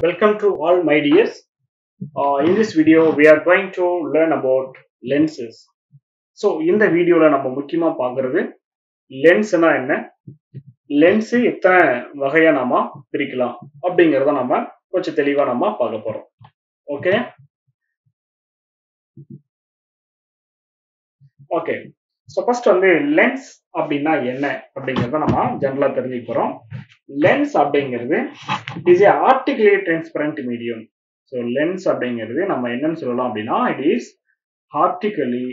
Welcome to all my dears. Uh, in this video, we are going to learn about lenses. So இந்த வீடியோவில் நம்ம முக்கியமாக பார்க்குறது லென்ஸ்னா என்ன லென்ஸு எத்தனை வகையாக நாம பிரிக்கலாம் அப்படிங்கிறத நம்ம கொஞ்சம் தெளிவாக நம்ம பார்க்க போகிறோம் ஓகே ஓகே ஸோ ஃபர்ஸ்ட் வந்து லென்ஸ் அப்படின்னா என்ன அப்படிங்கிறத நம்ம ஜென்ரலாக தெரிஞ்சுக்க போகிறோம் லென்ஸ் அப்படிங்கிறது is a articulate transparent medium so lens அப்படிங்கிறது நம்ம என்னன்னு சொல்லலாம் அப்படின்னா it is optically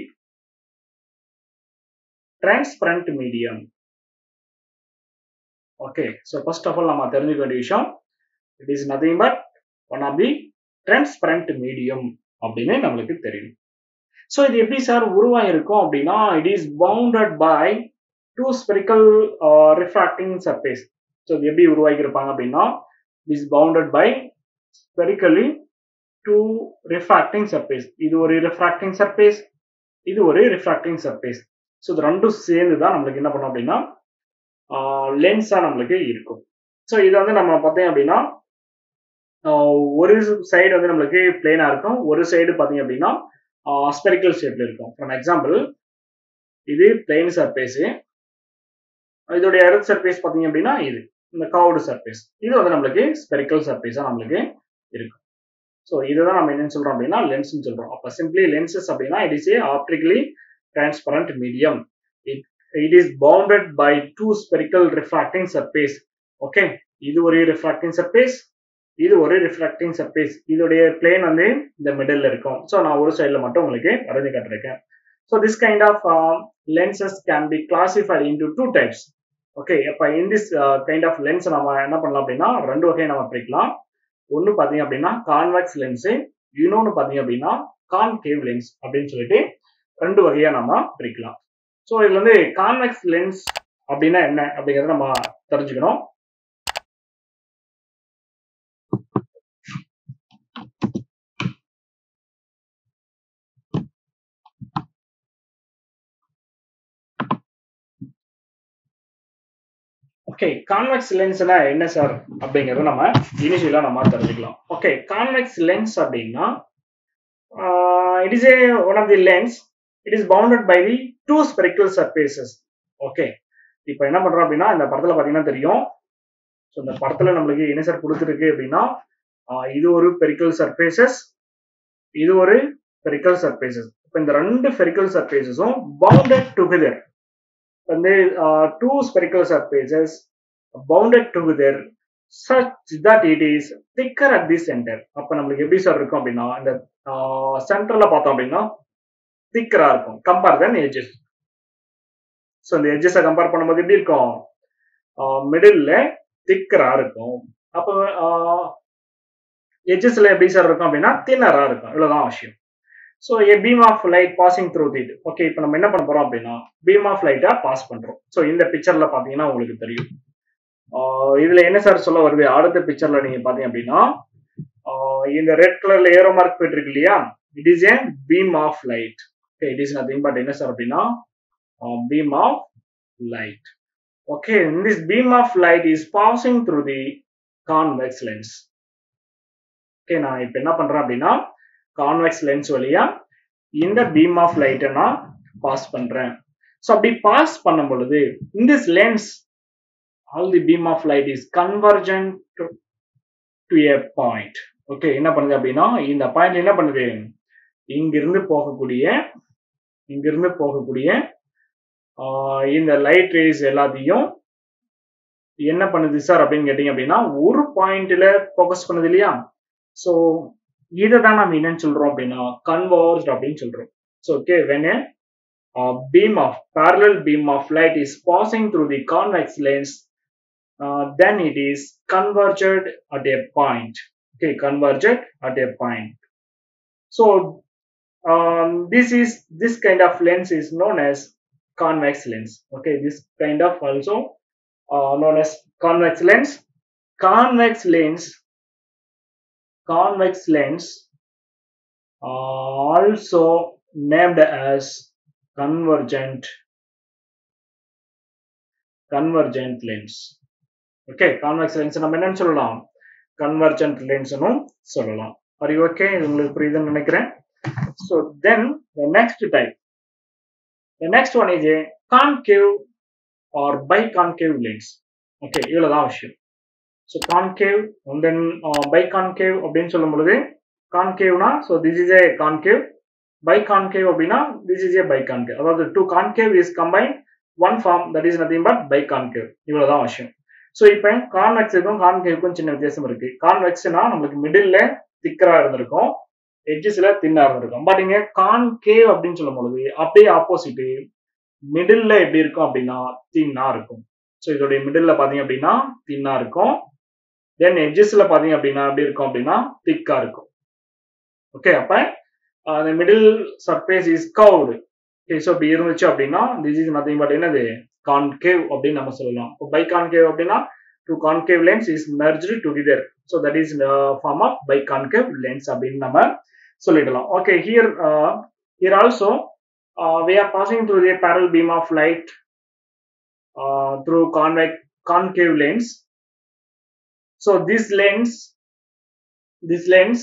transparent medium okay so first of all நம்ம தெரிஞ்சுக்க வேண்டிய விஷயம் it is nothing but one of the transparent medium அப்படின்னு நம்மளுக்கு தெரியும் ஸோ இது எப்படி சார் உருவாயிருக்கும் அப்படின்னா it is bounded by two spherical refracting surface so இது எப்படி உருவாக்கியிருப்பாங்க அப்படின்னா is bounded by spherically two refracting surface இது ஒரு ரிஃப்ராக்டிங் சர்ஃபேஸ் இது ஒரு ரிஃப்ராக்டிங் சர்ஃபேஸ் ஸோ இது ரெண்டும் சேர்ந்து தான் நம்மளுக்கு என்ன பண்ணும் அப்படின்னா லென்ஸாக நம்மளுக்கு இருக்கும் ஸோ இது வந்து நம்ம பார்த்தீங்க அப்படின்னா ஒரு சைடு வந்து நம்மளுக்கு பிளேனாக இருக்கும் ஒரு சைடு பார்த்தீங்க அப்படின்னா ஸ்பெரிக்கல் ஷேப்ல இருக்கும் ஃபார் எக்ஸாம்பிள் இது பிளெயின் சர்ஃபேஸு இதோடைய எர்த் சர்ஃபேஸ் பார்த்தீங்க அப்படின்னா இது இந்த கவுடு சர்ஃபேஸ் இது வந்து நம்மளுக்கு ஸ்பெரிக்கல் சர்ஃபேஸாக நம்மளுக்கு இருக்கும் ஸோ இதுதான் நம்ம என்னன்னு சொல்றோம் அப்படின்னா லென்ஸ்னு சொல்றோம் அப்போ சிம்பிளி லென்சஸ் அப்படின்னா it is a optically transparent medium it it is bounded by two spherical refracting surface okay இது ஒரு ரிஃப்ராக்டிங் சர்ஃபேஸ் இது ஒரு ரிஃப்ராக்டிங் சர்ஃபேஸ் இதோடைய பிளேன் வந்து இந்த மிடில் இருக்கும் ஸோ நான் ஒரு சைடில் மட்டும் உங்களுக்கு வரைஞ்சு காட்டிருக்கேன் so this kind of lenses can be classified into two types okay அப்போ in this kind of lens நம்ம என்ன பண்ணலாம் அப்படின்னா ரெண்டு வகையை நம்ம பிரிக்கலாம் ஒன்று பார்த்தீங்க அப்படின்னா கான்வெக்ஸ் லென்ஸு இன்னொன்று பார்த்தீங்க அப்படின்னா கான்கேவ் லென்ஸ் அப்படின்னு சொல்லிட்டு ரெண்டு வகையாக நம்ம பிரிக்கலாம் ஸோ இதுல வந்து கான்வெக்ஸ் லென்ஸ் அப்படின்னா என்ன அப்படிங்கிறத நம்ம தெரிஞ்சுக்கணும் ஓகே கான்வெக்ஸ் லென்ஸ்னா என்ன சார் அப்படிங்கறத நம்ம இனிஷியலா நம்ம தெரிஞ்சுக்கலாம் ஓகே கான்வெக்ஸ் லென்ஸ் அப்படின்னா it is a one of the lens it is bounded by the two spherical surfaces okay இப்போ என்ன பண்றோம் அப்படின்னா இந்த படத்துல பாத்தீங்கன்னா தெரியும் ஸோ இந்த படத்துல நம்மளுக்கு என்ன சார் கொடுத்துருக்கு அப்படின்னா இது ஒரு பெரிக்கல் சர்ஃபேசஸ் இது ஒரு பெரிக்கல் சர்ஃபேசஸ் இப்போ இந்த ரெண்டு பெரிக்கல் சர்ஃபேசஸும் பவுண்டட் டுகெதர் வந்து two spherical surfaces bounded together such that it is thicker at the centre அப்போ நம்மளுக்கு எப்படி சார் இருக்கும் அப்படின்னா இந்த சென்டர்ல பார்த்தோம் அப்படின்னா திக்கரா இருக்கும் கம்பேர் தென் எஜஸ் ஸோ இந்த எஜஸை கம்பேர் பண்ணும்போது எப்படி இருக்கும் மிடில் திக்கரா இருக்கும் அப்போ எஜஸ்ல எப்படி சார் இருக்கும் அப்படின்னா தின்னரா இருக்கும் இவ்வளவுதான் விஷயம் so a beam of light passing through it okay இப்போ நம்ம என்ன பண்ண போறோம் அப்படின்னா பீம் ஆஃப் லைட்டா பாஸ் பண்றோம் ஸோ இந்த பிக்சர்ல பாத்தீங்கன்னா உங்களுக்கு தெரியும் இதுல என்ன சார் சொல்ல வருது அடுத்த பிக்சர்ல நீங்க பாத்தீங்க அப்படின்னா இந்த ரெட் கலர்ல ஏரோ மார்க் போயிட்டு இருக்கு இல்லையா it is a beam of light okay it is nothing but என்ன சார் அப்படின்னா beam of light okay this beam of light is passing through the convex lens okay நான் இப்போ என்ன பண்றேன் அப்படின்னா கான்வெக்ஸ் லென்ஸ் வழியா இந்த பீம் ஆஃப் லைட்டை நான் பாஸ் பண்றேன் ஸோ அப்படி பாஸ் பண்ணும் பொழுது in this lens all the beam of light is convergent to a point okay என்ன பண்ணுது அப்படின்னா இந்த பாயிண்ட் என்ன பண்ணுது இங்கிருந்து போகக்கூடிய இங்கிருந்து போகக்கூடிய இந்த லைட் ரேஸ் எல்லாத்தையும் என்ன பண்ணுது சார் அப்படின்னு கேட்டீங்க அப்படின்னா ஒரு பாயிண்ட்ல ஃபோக்கஸ் பண்ணுது இல்லையா ஸோ இதை தான் நம்ம என்னன்னு சொல்றோம் அப்படின்னா கன்வர்ஸ்ட் அப்படின்னு சொல்றோம் so okay when a beam of parallel beam of light is passing through the convex lens uh, then it is converged at a point okay converged at a point so um, this is this kind of lens is known as convex lens okay this kind of also uh, known as convex lens convex lens convex lens uh, also named as convergent convergent lens okay convex lens நம்ம என்னன்னு சொல்லலாம் convergent லென்ஸ்னும் சொல்லலாம் அது okay இது உங்களுக்கு புரியுதுன்னு நினைக்கிறேன் so then the next type the next one is a concave or bi concave lens okay இவ்வளவுதான் விஷயம் so concave and then bi concave அப்படின்னு சொல்லும் பொழுது கான்கேவ்னா so this is a concave bi concave அப்படின்னா this is a bi concave அதாவது two concave is combine one form that is nothing but bi concave இவ்வளவுதான் விஷயம் ஸோ இப்போ கான்வெக்ஸுக்கும் கான்கேவுக்கும் சின்ன வித்தியாசம் இருக்கு கான்வெக்ஸ்னா நம்மளுக்கு மிடில் திக்கரா இருந்திருக்கும் எட்ஜஸ்ல தின்னா இருந்திருக்கும் பட் இங்க கான்கேவ் அப்படின்னு சொல்லும் பொழுது அப்படியே ஆப்போசிட் மிடில்ல எப்படி இருக்கும் அப்படின்னா தின்னா இருக்கும் ஸோ இதோடைய மிடில்ல பாத்தீங்க அப்படின்னா தின்னா இருக்கும் தென் எட்ஜஸ்ல பாத்தீங்க அப்படின்னா எப்படி இருக்கும் அப்படின்னா திக்கா இருக்கும் ஓகே அப்ப அந்த middle surface is curved okay so இப்படி இருந்துச்சு அப்படின்னா திஸ் இஸ் நத்திங் பட் என்னது கான்கேவ் அப்படின்னு நம்ம சொல்லலாம் இப்போ பை கான்கேவ் அப்படின்னா two concave lens is merged together so that is form of bi concave lens அப்படின்னு நம்ம சொல்லிடலாம் okay here here also we are passing through the parallel beam of light uh, through convex concave lens so this lens this lens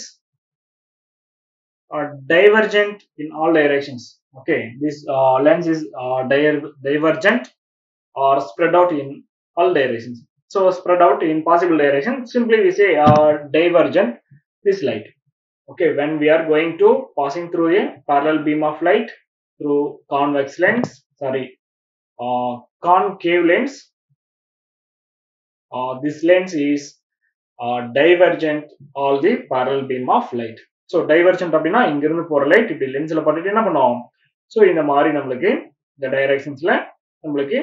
are divergent in all directions okay this uh, lens is uh, di- divergent or spread out in all directions so spread out in possible directions simply we say uh, divergent this light okay when we are going to passing through a parallel beam of light through convex lens sorry uh, concave lens uh, this lens is uh, divergent all the parallel beam of light so divergent அப்படின்னா இங்கிருந்து போற light இப்படி லென்ஸ்ல பண்ணிட்டு என்ன பண்ணுவோம் so இந்த மாதிரி நம்மளுக்கு இந்த டைரக்ஷன்ஸ்ல நம்மளுக்கு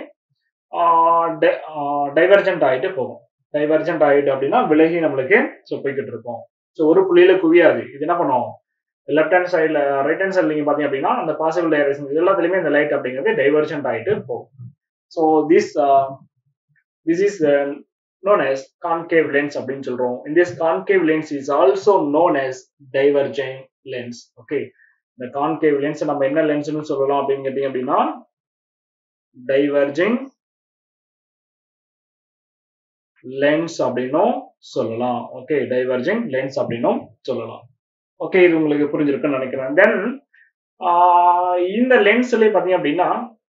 டைவர்ஜென்ட் ஆகிட்டு போகும் டைவர்ஜென்ட் ஆகிட்டு அப்படின்னா விலகி நம்மளுக்கு ஸோ போய்கிட்டு இருப்போம் ஸோ ஒரு புள்ளியில குவியாது இது என்ன பண்ணுவோம் லெஃப்ட் ஹேண்ட் சைடில் ரைட் ஹேண்ட் சைடில் நீங்கள் பார்த்தீங்க அப்படின்னா அந்த பாசிபிள் டைரக்ஷன் எல்லாத்துலேயுமே இந்த லைட் அப்படிங்கிறது டைவர்ஜென்ட் ஆகிட்டு போகும் so this this is known as concave lens அப்படின்னு சொல்றோம் in this concave lens is also known as diverging lens okay இந்த concave lens நம்ம என்ன லென்ஸ்னு சொல்லலாம் அப்படின்னு கேட்டீங்க அப்படின்னா டைவர்ஜிங் லென்ஸ் அப்படின்னும் சொல்லலாம் ஓகே டைவர்ஜிங் லென்ஸ் அப்படின்னும் சொல்லலாம் ஓகே இது உங்களுக்கு புரிஞ்சிருக்குன்னு நினைக்கிறேன் தென் இந்த லென்ஸ்ல பாத்தீங்க அப்படின்னா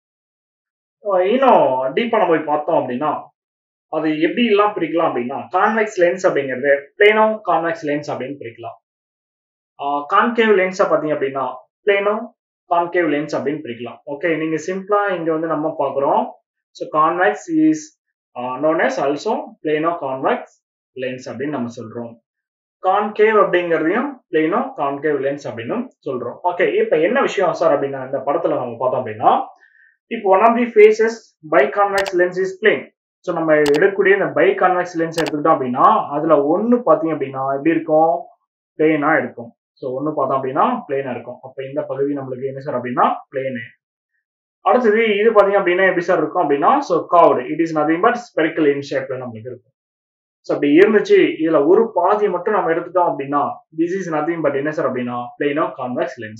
இன்னும் டீப்பா நம்ம போய் பார்த்தோம் அப்படின்னா அது எப்படி எல்லாம் பிரிக்கலாம் அப்படின்னா கான்வெக்ஸ் லென்ஸ் அப்படிங்கிறது பிளேனோ கான்வெக்ஸ் லென்ஸ் அப்படின்னு பிரிக்கலாம் கான்கேவ் லென்ஸை பார்த்தீங்க அப்படின்னா பிளேனோ கான்கேவ் லென்ஸ் அப்படின்னு பிரிக்கலாம் ஓகே நீங்க சிம்பிளா இங்க வந்து நம்ம பார்க்குறோம் so convex is known as also plano convex lens அப்படின்னு நம்ம சொல்றோம் கான்கேவ் அப்படிங்கிறதையும் பிளேனோ கான்கேவ் லென்ஸ் அப்படின்னு சொல்றோம் ஓகே இப்போ என்ன விஷயம் சார் அப்படின்னா இந்த படத்துல நம்ம பார்த்தோம் அப்படின்னா இப்போ one of the faces bi convex lens is plane so நம்ம எடுக்கக்கூடிய இந்த பை கான்வெக்ஸ் லென்ஸ் எடுத்துக்கிட்டோம் அப்படின்னா அதுல ஒன்று பார்த்தீங்க அப்படின்னா எப்படி இருக்கும் பிளேனா இருக்கும் ஸோ ஒன்று பார்த்தோம் அப்படின்னா பிளேனா இருக்கும் அப்போ இந்த பகுதி நம்மளுக்கு என்ன சார் அப்படின்னா பிளேனு அடுத்தது இது பார்த்தீங்க அப்படின்னா எப்படி சார் இருக்கும் அப்படின்னா so curved it is nothing but spherical in ஷேப்ல நம்மளுக்கு இருக்கும் ஸோ அப்படி இருந்துச்சு இதுல ஒரு பாதி மட்டும் நம்ம எடுத்துட்டோம் அப்படின்னா திஸ் இஸ் நதிங் பட் என்ன சார் அப்படின்னா பிளேனோ கான்வெக்ஸ் லென்ஸ்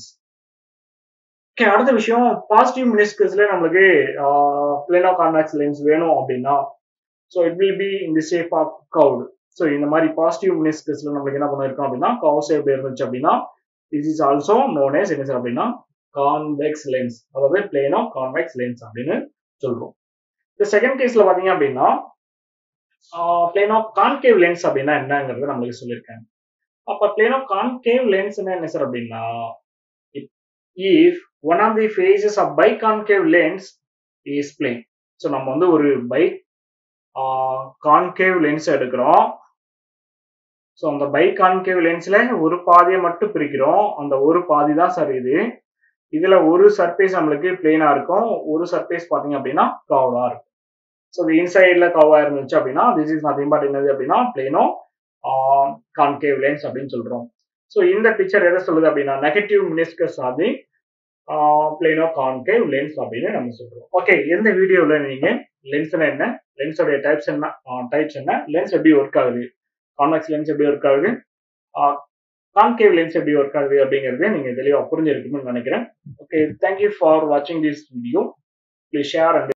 ஓகே அடுத்த விஷயம் பாசிட்டிவ் மினிஸ்கஸ்ல நம்மளுக்கு பிளேனோ கான்வெக்ஸ் லென்ஸ் வேணும் அப்படின்னா so it will be in the shape of curved so இந்த மாதிரி பாசிட்டிவ் மினிஸ்கஸ்ல நம்மளுக்கு என்ன பண்ணிருக்கோம் அப்படின்னா கவு ஷேப் இருந்துச்சு அப்படின்னா this is also known as என்ன சார் அப்படின்னா கான்வெக்ஸ் லென்ஸ் அதாவது பிளேனோ கான்வெக்ஸ் லென்ஸ் அப்படின்னு சொல்றோம் இந்த செகண்ட் கேஸ்ல பாத்தீங்க அப்படின்னா பிளேனோ கான்கேவ் லென்ஸ் அப்படின்னா என்னங்கிறது நம்மளுக்கு சொல்லியிருக்காங்க அப்ப பிளேனோ கான்கேவ் லென்ஸ் என்ன சார் அப்படின்னா if one of the faces of bi concave lens is plane so நம்ம வந்து ஒரு பை கான்கேவ் லென்ஸ் எடுக்கிறோம் ஸோ அந்த பை கான்கேவ் லென்ஸ்ல ஒரு பாதியை மட்டும் பிரிக்கிறோம் அந்த ஒரு பாதி தான் சார் இது இதுல ஒரு சர்ஃபேஸ் நம்மளுக்கு பிளெயினா இருக்கும் ஒரு சர்ஃபேஸ் பாத்தீங்க அப்படின்னா கவா இருக்கும் ஸோ இது இன்சைட்ல கவா இருந்துச்சு அப்படின்னா திஸ் இஸ் நத்திங் பட் என்னது அப்படின்னா பிளேனோ கான்கேவ் லென்ஸ் அப்படின்னு சொல்றோம் ஸோ இந்த பிக்சர் எதை சொல்லுது அப்படின்னா நெகட்டிவ் மினிஸ்கஸ் ஆதி பிளேனோ கான்கேவ் லென்ஸ் அப்படின்னு நம்ம சொல்றோம் ஓகே எந்த வீடியோவில் நீங்க லென்ஸ்னா என்ன லென்ஸோடைய டைப்ஸ் என்ன டைப்ஸ் என்ன லென்ஸ் எப்படி ஒர்க் ஆகுது கான்வெக்ஸ் லென்ஸ் எப்படி ஒர்க் ஆகுது கான்கேவ் லென்ஸ் எப்படி ஒர்க் ஆகுது அப்படிங்கறத நீங்க தெளிவா புரிஞ்சிருக்கும்னு நினைக்கிறேன் ஓகே தேங்க்யூ ஃபார் வாட்சிங் this video please share and